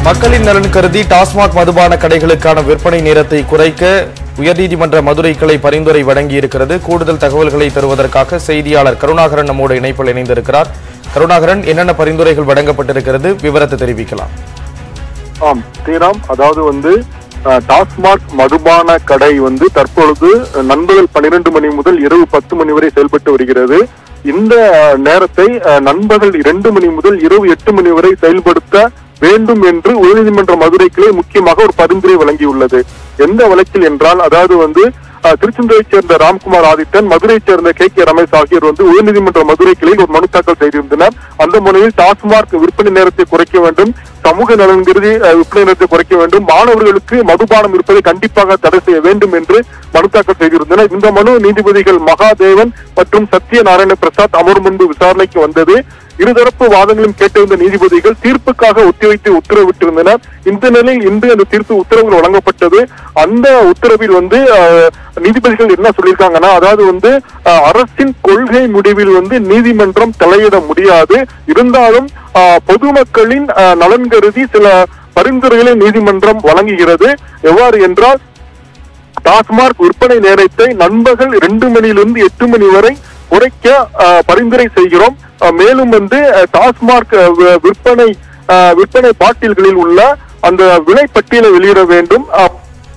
மக்களின் நலன் கருதி டாஸ்மாக் மதுபான கடைகளுக்கான விற்பனை நேரத்தை குறைக்க உயர்நீதிமன்ற மதுரை கிளை பரிந்துரை வழங்கியிருக்கிறது கூடுதல் தகவல்களை தருவதற்காக செய்தியாளர் கருணாகரன் நம்மோடு இணைப்பில் இணைந்திருக்கிறார் கருணாகரன் என்னென்ன பரிந்துரைகள் வழங்கப்பட்டிருக்கிறது விவரத்தை தெரிவிக்கலாம் ஆம் ஸ்ரீராம் அதாவது வந்து அஹ், டாஸ்மாக் மதுபான கடை வந்து தற்பொழுது அஹ், நண்பகல் பன்னிரண்டு மணி முதல் இரவு பத்து மணி வரை செயல்பட்டு வருகிறது இந்த அஹ், நேரத்தை அஹ், நண்பகல் இரண்டு மணி முதல் இரவு எட்டு மணி வரை செயல்படுத்த வேண்டும் என்று உயர்நீதிமன்ற மதுரை கிளை முக்கியமாக ஒரு பரிந்துரை வழங்கியுள்ளது எந்த வழக்கில் என்றால் அதாவது வந்து அஹ், திருச்செந்தூரைச் சேர்ந்த ராம்குமார் ஆதித்தன் மதுரையைச் சேர்ந்த கே கே ரமேஷ் ஆகியோர் வந்து உயர்நீதிமன்ற மதுரை கிளையில் ஒரு மனு தாக்கல் செய்திருந்தனர் அந்த மனுவில் டாஸ்மாக் விற்பனை நேரத்தை குறைக்க வேண்டும் சமூக நலன் கருதி அஹ், விற்பனை நேரத்தை குறைக்க வேண்டும் மாணவர்களுக்கு மதுபானம் இருப்பதை கண்டிப்பாக தடை செய்ய வேண்டும் என்று மனு தாக்கல் செய்திருந்தனர் இந்த மனு நீதிபதிகள் மகாதேவன் மற்றும் சத்யநாராயண பிரசாத் அமர் முன்பு விசாரணைக்கு வந்தது இருதரப்பு வாதங்களும் கேட்டிருந்த நீதிபதிகள் தீர்ப்புக்காக ஒத்திவைத்து உத்தரவிட்டிருந்தனர் இந்த நிலையில் இன்று அந்த தீர்ப்பு உத்தரவுகள் வழங்கப்பட்டது அந்த உத்தரவில் வந்து அஹ், நீதிபதிகள் என்ன சொல்லியிருக்காங்கன்னா அதாவது வந்து அஹ், அரசின் கொள்கை முடிவில் வந்து நீதிமன்றம் தலையிட முடியாது இருந்தாலும் அஹ், பொதுமக்களின் அஹ், நலன் கருதி சில பரிந்துரைகளை நீதிமன்றம் வழங்குகிறது எவ்வாறு என்றால் டாஸ்மாக் விற்பனை நேரத்தை நண்பகல் இரண்டு மணியிலிருந்து எட்டு மணி வரை குறைக்க அஹ், பரிந்துரை செய்கிறோம் அஹ், மேலும் வந்து அஹ், டாஸ்மாக் அஹ், வி- விற்பனை அஹ், விற்பனை பாட்டில்களில் உள்ள அந்த விலை பட்டியலை வெளியிட வேண்டும் அஹ்,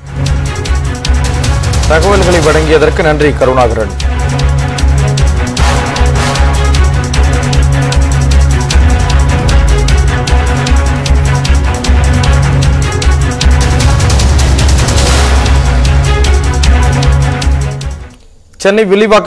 தகவல்களை வழங்கியதற்கு நன்றி கருணாகரன் சென்னை வில்லிவாக்கம்